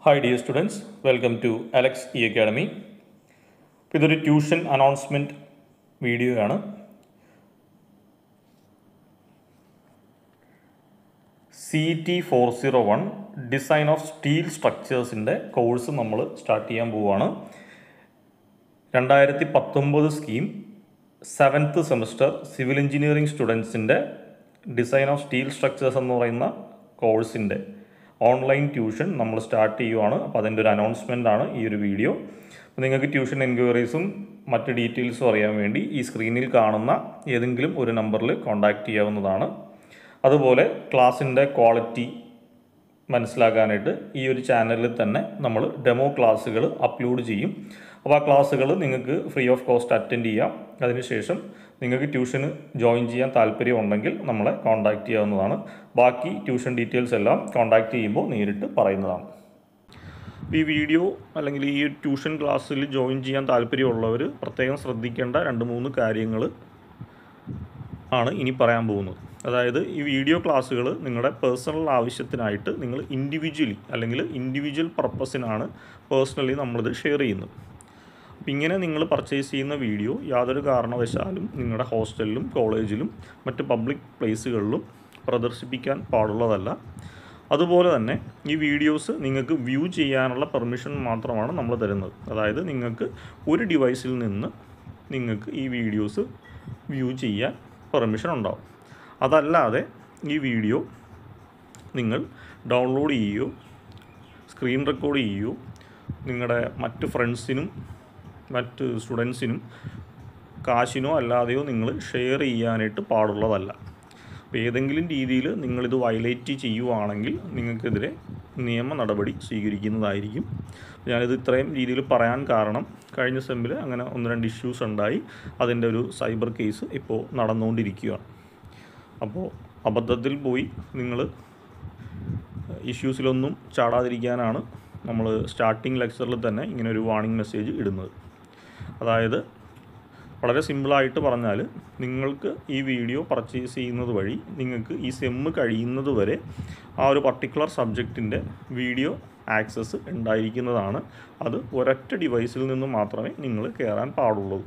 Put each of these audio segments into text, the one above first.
hi dear students welcome to Alex E academy അപ്പോൾ ഇതൊരു tuition announcement video ആണ് C T four zero one design of steel സ്ട്രക്ചേഴ്സിൻ്റെ course നമ്മൾ start ചെയ്യാൻ പോവുകയാണ് രണ്ടായിരത്തി പത്തൊമ്പത് scheme seventh semester civil engineering സ്റ്റുഡൻസിൻ്റെ ഡിസൈൻ ഓഫ് സ്റ്റീൽ സ്ട്രക്ചേഴ്സ് എന്ന് പറയുന്ന കോഴ്സിൻ്റെ ഓൺലൈൻ ട്യൂഷൻ നമ്മൾ സ്റ്റാർട്ട് ചെയ്യുവാണ് അപ്പോൾ അതിൻ്റെ ഒരു അനൗൺസ്മെൻ്റ് ആണ് ഈ ഒരു വീഡിയോ അപ്പോൾ നിങ്ങൾക്ക് ട്യൂഷൻ എൻക്വയറീസും മറ്റ് ഡീറ്റെയിൽസും അറിയാൻ വേണ്ടി ഈ സ്ക്രീനിൽ കാണുന്ന ഏതെങ്കിലും ഒരു നമ്പറിൽ കോൺടാക്റ്റ് ചെയ്യാവുന്നതാണ് അതുപോലെ ക്ലാസ്സിൻ്റെ ക്വാളിറ്റി മനസ്സിലാക്കാനായിട്ട് ഈ ഒരു ചാനലിൽ തന്നെ നമ്മൾ ഡെമോ ക്ലാസ്സുകൾ അപ്ലോഡ് ചെയ്യും അപ്പോൾ ആ ക്ലാസ്സുകൾ നിങ്ങൾക്ക് ഫ്രീ ഓഫ് കോസ്റ്റ് അറ്റൻഡ് ചെയ്യാം അതിനുശേഷം നിങ്ങൾക്ക് ട്യൂഷന് ജോയിൻ ചെയ്യാൻ താല്പര്യം ഉണ്ടെങ്കിൽ നമ്മളെ കോൺടാക്റ്റ് ചെയ്യാവുന്നതാണ് ബാക്കി ട്യൂഷൻ ഡീറ്റെയിൽസ് എല്ലാം കോൺടാക്റ്റ് ചെയ്യുമ്പോൾ നേരിട്ട് പറയുന്നതാണ് ഈ വീഡിയോ അല്ലെങ്കിൽ ഈ ട്യൂഷൻ ക്ലാസ്സിൽ ജോയിൻ ചെയ്യാൻ താല്പര്യമുള്ളവർ പ്രത്യേകം ശ്രദ്ധിക്കേണ്ട രണ്ട് മൂന്ന് കാര്യങ്ങൾ ആണ് ഇനി പറയാൻ പോകുന്നത് അതായത് ഈ വീഡിയോ ക്ലാസ്സുകൾ നിങ്ങളുടെ പേഴ്സണൽ ആവശ്യത്തിനായിട്ട് നിങ്ങൾ ഇൻഡിവിജ്വലി അല്ലെങ്കിൽ ഇൻഡിവിജ്വൽ പർപ്പസിനാണ് പേഴ്സണലി നമ്മളിത് ഷെയർ ചെയ്യുന്നത് അപ്പം ഇങ്ങനെ നിങ്ങൾ പർച്ചേസ് ചെയ്യുന്ന വീഡിയോ യാതൊരു കാരണവശാലും നിങ്ങളുടെ ഹോസ്റ്റലിലും കോളേജിലും മറ്റ് പബ്ലിക് പ്ലേസുകളിലും പ്രദർശിപ്പിക്കാൻ പാടുള്ളതല്ല അതുപോലെ തന്നെ ഈ വീഡിയോസ് നിങ്ങൾക്ക് വ്യൂ ചെയ്യാനുള്ള പെർമിഷൻ മാത്രമാണ് നമ്മൾ തരുന്നത് അതായത് നിങ്ങൾക്ക് ഒരു ഡിവൈസിൽ നിന്ന് നിങ്ങൾക്ക് ഈ വീഡിയോസ് വ്യൂ ചെയ്യാൻ പെർമിഷൻ ഉണ്ടാവും അതല്ലാതെ ഈ വീഡിയോ നിങ്ങൾ ഡൗൺലോഡ് ചെയ്യുകയോ സ്ക്രീൻ റെക്കോർഡ് ചെയ്യുകയോ നിങ്ങളുടെ മറ്റ് ഫ്രണ്ട്സിനും മറ്റ് സ്റ്റുഡൻസിനും കാശിനോ അല്ലാതെയോ നിങ്ങൾ ഷെയർ ചെയ്യാനായിട്ട് പാടുള്ളതല്ല അപ്പോൾ ഏതെങ്കിലും രീതിയിൽ നിങ്ങളിത് വയലേറ്റ് ചെയ്യുവാണെങ്കിൽ നിങ്ങൾക്കെതിരെ നിയമ നടപടി സ്വീകരിക്കുന്നതായിരിക്കും ഞാനിത് ഇത്രയും രീതിയിൽ പറയാൻ കാരണം കഴിഞ്ഞ സെമ്മിൽ അങ്ങനെ ഒന്ന് രണ്ട് ഇഷ്യൂസ് ഉണ്ടായി അതിൻ്റെ ഒരു സൈബർ കേസ് ഇപ്പോൾ നടന്നുകൊണ്ടിരിക്കുകയാണ് അപ്പോൾ അബദ്ധത്തിൽ പോയി നിങ്ങൾ ഇഷ്യൂസിലൊന്നും ചാടാതിരിക്കാനാണ് നമ്മൾ സ്റ്റാർട്ടിംഗ് ലെക്ചറിൽ തന്നെ ഇങ്ങനെ ഒരു വാണിംഗ് മെസ്സേജ് ഇടുന്നത് അതായത് വളരെ സിമ്പിളായിട്ട് പറഞ്ഞാൽ നിങ്ങൾക്ക് ഈ വീഡിയോ പർച്ചേസ് ചെയ്യുന്നത് വഴി നിങ്ങൾക്ക് ഈ സെമ്മ് കഴിയുന്നത് വരെ ആ ഒരു പർട്ടിക്കുലർ സബ്ജക്റ്റിൻ്റെ വീഡിയോ ആക്സസ് ഉണ്ടായിരിക്കുന്നതാണ് അത് ഒരൊറ്റ ഡിവൈസിൽ നിന്ന് മാത്രമേ നിങ്ങൾ കയറാൻ പാടുള്ളൂ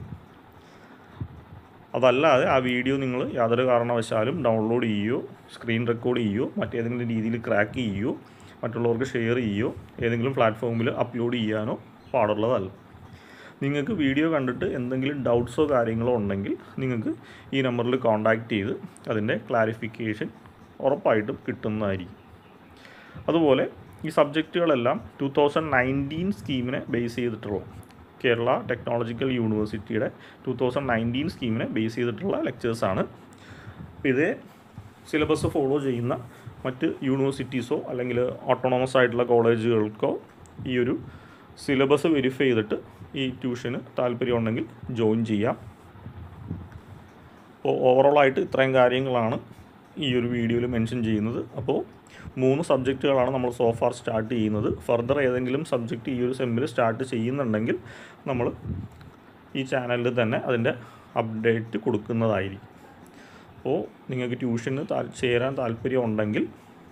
അതല്ലാതെ ആ വീഡിയോ നിങ്ങൾ യാതൊരു കാരണവശാലും ഡൗൺലോഡ് ചെയ്യുകയോ സ്ക്രീൻ റെക്കോർഡ് ചെയ്യുകയോ മറ്റേതെങ്കിലും രീതിയിൽ ക്രാക്ക് ചെയ്യുകയോ മറ്റുള്ളവർക്ക് ഷെയർ ചെയ്യുകയോ ഏതെങ്കിലും പ്ലാറ്റ്ഫോമിൽ അപ്ലോഡ് ചെയ്യാനോ പാടുള്ളതല്ല നിങ്ങൾക്ക് വീഡിയോ കണ്ടിട്ട് എന്തെങ്കിലും ഡൗട്ട്സോ കാര്യങ്ങളോ ഉണ്ടെങ്കിൽ നിങ്ങൾക്ക് ഈ നമ്പറിൽ കോൺടാക്റ്റ് ചെയ്ത് അതിൻ്റെ ക്ലാരിഫിക്കേഷൻ ഉറപ്പായിട്ടും കിട്ടുന്നതായിരിക്കും അതുപോലെ ഈ സബ്ജക്റ്റുകളെല്ലാം ടു തൗസൻഡ് നയൻറ്റീൻ സ്കീമിനെ ബേസ് ചെയ്തിട്ടുള്ള കേരള ടെക്നോളജിക്കൽ യൂണിവേഴ്സിറ്റിയുടെ ടു തൗസൻഡ് നയൻറ്റീൻ സ്കീമിനെ ബേസ് ചെയ്തിട്ടുള്ള ലെക്ചേഴ്സാണ് ഇതേ സിലബസ് ഫോളോ ചെയ്യുന്ന മറ്റ് യൂണിവേഴ്സിറ്റീസോ അല്ലെങ്കിൽ ഓട്ടോണമസ് ആയിട്ടുള്ള കോളേജുകൾക്കോ ഈ ഒരു സിലബസ് വെരിഫൈ ചെയ്തിട്ട് ഈ ട്യൂഷന് താല്പര്യമുണ്ടെങ്കിൽ ജോയിൻ ചെയ്യാം അപ്പോൾ ഓവറോളായിട്ട് ഇത്രയും കാര്യങ്ങളാണ് ഈ ഒരു വീഡിയോയിൽ മെൻഷൻ ചെയ്യുന്നത് അപ്പോൾ മൂന്ന് സബ്ജക്റ്റുകളാണ് നമ്മൾ സോഫാർ സ്റ്റാർട്ട് ചെയ്യുന്നത് ഫർദർ ഏതെങ്കിലും സബ്ജക്റ്റ് ഈ ഒരു സെമ്മിൽ സ്റ്റാർട്ട് ചെയ്യുന്നുണ്ടെങ്കിൽ നമ്മൾ ഈ ചാനലിൽ തന്നെ അതിൻ്റെ അപ്ഡേറ്റ് കൊടുക്കുന്നതായിരിക്കും അപ്പോൾ നിങ്ങൾക്ക് ട്യൂഷന് താ ചേരാൻ താല്പര്യം ഉണ്ടെങ്കിൽ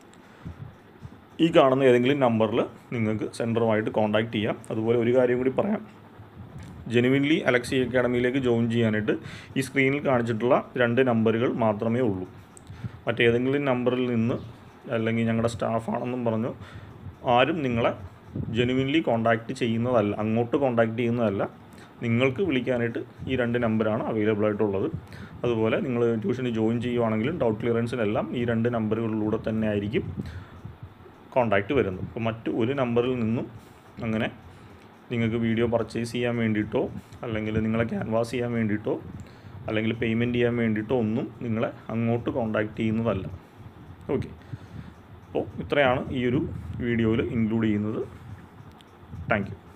ഈ കാണുന്ന ഏതെങ്കിലും നമ്പറിൽ നിങ്ങൾക്ക് സെൻറ്ററുമായിട്ട് കോൺടാക്റ്റ് ചെയ്യാം അതുപോലെ ഒരു കാര്യം കൂടി പറയാം ജെനുവിൻലി അലക്സി അക്കാഡമിയിലേക്ക് ജോയിൻ ചെയ്യാനായിട്ട് ഈ സ്ക്രീനിൽ കാണിച്ചിട്ടുള്ള രണ്ട് നമ്പറുകൾ മാത്രമേ ഉള്ളൂ മറ്റേതെങ്കിലും നമ്പറിൽ നിന്ന് അല്ലെങ്കിൽ ഞങ്ങളുടെ സ്റ്റാഫാണെന്നും പറഞ്ഞു ആരും നിങ്ങളെ ജെനുവിൻലി കോൺടാക്റ്റ് ചെയ്യുന്നതല്ല അങ്ങോട്ട് കോൺടാക്റ്റ് ചെയ്യുന്നതല്ല നിങ്ങൾക്ക് വിളിക്കാനായിട്ട് ഈ രണ്ട് നമ്പറാണ് അവൈലബിൾ ആയിട്ടുള്ളത് അതുപോലെ നിങ്ങൾ ട്യൂഷന് ജോയിൻ ചെയ്യുവാണെങ്കിലും ഡൗട്ട് ക്ലിയറൻസിനെല്ലാം ഈ രണ്ട് നമ്പറുകളിലൂടെ തന്നെ ആയിരിക്കും കോണ്ടാക്റ്റ് വരുന്നത് അപ്പോൾ മറ്റ് ഒരു നമ്പറിൽ നിന്നും അങ്ങനെ നിങ്ങൾക്ക് വീഡിയോ പർച്ചേസ് ചെയ്യാൻ വേണ്ടിയിട്ടോ അല്ലെങ്കിൽ നിങ്ങളെ ക്യാൻവാസ് ചെയ്യാൻ വേണ്ടിയിട്ടോ അല്ലെങ്കിൽ പേയ്മെൻറ്റ് ചെയ്യാൻ വേണ്ടിയിട്ടോ ഒന്നും നിങ്ങളെ അങ്ങോട്ട് കോണ്ടാക്റ്റ് ചെയ്യുന്നതല്ല ഓക്കെ അപ്പോൾ ഇത്രയാണ് ഈ ഒരു വീഡിയോയിൽ ഇൻക്ലൂഡ് ചെയ്യുന്നത് താങ്ക് യു